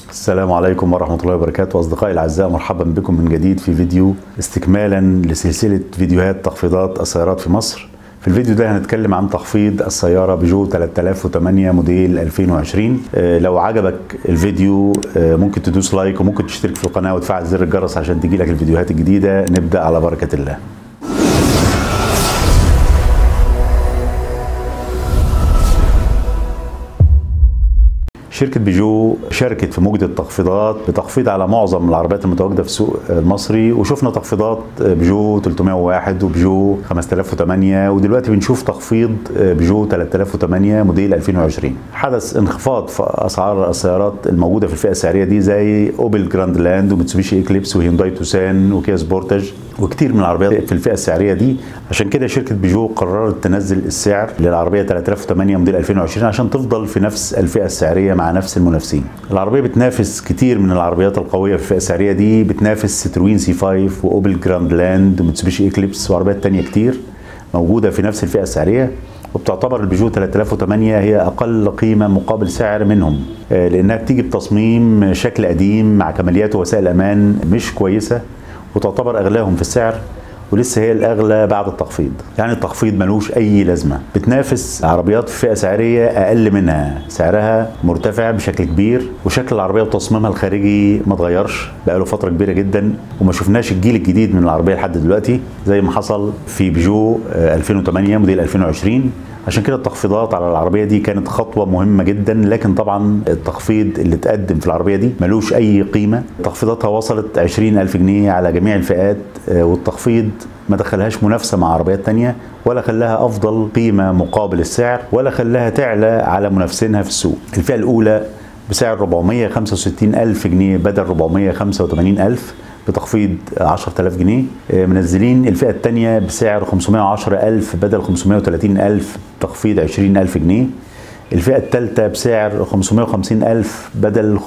السلام عليكم ورحمة الله وبركاته أصدقائي الأعزاء مرحبا بكم من جديد في فيديو استكمالا لسلسلة فيديوهات تخفيضات السيارات في مصر في الفيديو ده هنتكلم عن تخفيض السيارة بيجو 3008 موديل 2020 آه، لو عجبك الفيديو آه، ممكن تدوس لايك وممكن تشترك في القناة وتفعل زر الجرس عشان تجيلك الفيديوهات الجديدة نبدأ على بركة الله شركة بيجو شاركت في موجة التخفيضات بتخفيض على معظم العربيات المتواجدة في السوق المصري وشفنا تخفيضات بيجو 301 وبيجو 5008 ودلوقتي بنشوف تخفيض بيجو 3008 موديل 2020 حدث انخفاض في أسعار السيارات الموجودة في الفئة السعرية دي زي أوبل جراند لاند وميتسوبيشي إكليبس وهيونداي توسان وكيا سبورتاج وكتير من العربيات في الفئة السعرية دي عشان كده شركة بيجو قررت تنزل السعر للعربية 3008 موديل 2020 عشان تفضل في نفس الفئة السعرية مع نفس المنافسين العربيه بتنافس كتير من العربيات القويه في الفئه السعريه دي بتنافس ستروين سي 5 واوبل جراند لاند ومتسوبيشي اكليبس وعربيات تانية كتير موجوده في نفس الفئه السعريه وبتعتبر البيجو 3008 هي اقل قيمه مقابل سعر منهم آه، لانها بتيجي بتصميم شكل قديم مع كماليات ووسائل امان مش كويسه وتعتبر اغلاهم في السعر ولسه هي الاغلى بعد التخفيض يعني التخفيض ملوش اي لازمه بتنافس عربيات في فئه سعريه اقل منها سعرها مرتفع بشكل كبير وشكل العربيه وتصميمها الخارجي ما اتغيرش بقاله فتره كبيره جدا وما شفناش الجيل الجديد من العربيه لحد دلوقتي زي ما حصل في بيجو 2008 آه، موديل 2020 عشان كده التخفيضات على العربيه دي كانت خطوه مهمه جدا لكن طبعا التخفيض اللي اتقدم في العربيه دي ملوش اي قيمه تخفيضاتها وصلت 20000 جنيه على جميع الفئات آه، والتخفيض ما دخلهاش منافسه مع عربيات تانية ولا خلاها افضل قيمه مقابل السعر ولا خلاها تعلى على منافسينها في السوق الفئه الاولى بسعر 465 ألف جنيه بدل 485 ألف بتخفيض 10000 جنيه آه، منزلين الفئه الثانيه بسعر 510000 بدل 530000 تخفيض 20000 جنيه الفئة الثالثة بسعر 550000 بدل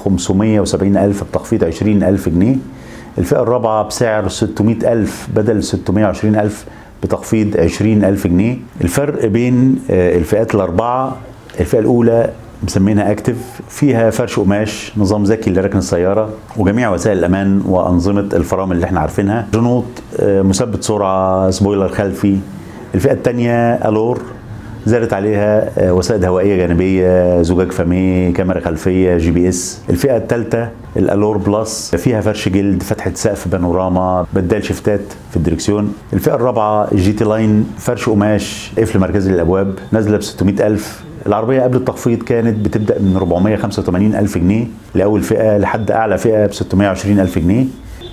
570000 بتخفيض 20000 جنيه الفئة الرابعة بسعر 600000 بدل 620000 بتخفيض 20000 جنيه الفرق بين آه، الفئات الأربعة الفئة الأولى مسمينها اكتف فيها فرش قماش نظام ذكي لركن السياره وجميع وسائل الامان وانظمه الفرامل اللي احنا عارفينها جنوط آه، مثبت سرعه سبويلر خلفي الفئه الثانيه الور زادت عليها آه، وسائد هوائيه جانبيه زجاج فامي كاميرا خلفيه جي بي اس الفئه الثالثه الالور بلس فيها فرش جلد فتحه سقف بانوراما بدال شفتات في الدركسيون الفئه الرابعه الجي تي لاين فرش قماش قفل مركزي للابواب نازله ب 600000 العربية قبل التخفيض كانت بتبدأ من 485 ألف جنيه لأول فئة لحد أعلى فئة ب 620 ألف جنيه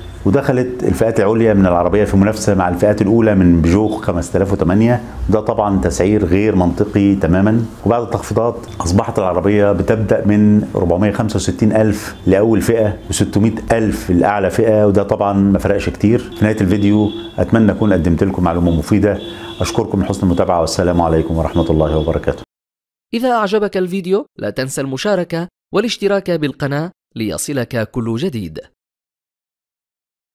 ودخلت الفئات العليا من العربيه في منافسه مع الفئات الاولى من بيجو 5008 وده طبعا تسعير غير منطقي تماما وبعد التخفيضات اصبحت العربيه بتبدا من 465 الف لاول فئه و600 الف لاعلى فئه وده طبعا ما فرقش كتير في نهايه الفيديو اتمنى اكون قدمت لكم معلومه مفيده اشكركم من حسن المتابعه والسلام عليكم ورحمه الله وبركاته إذا أعجبك الفيديو لا تنسى المشاركة والاشتراك بالقناة ليصلك كل جديد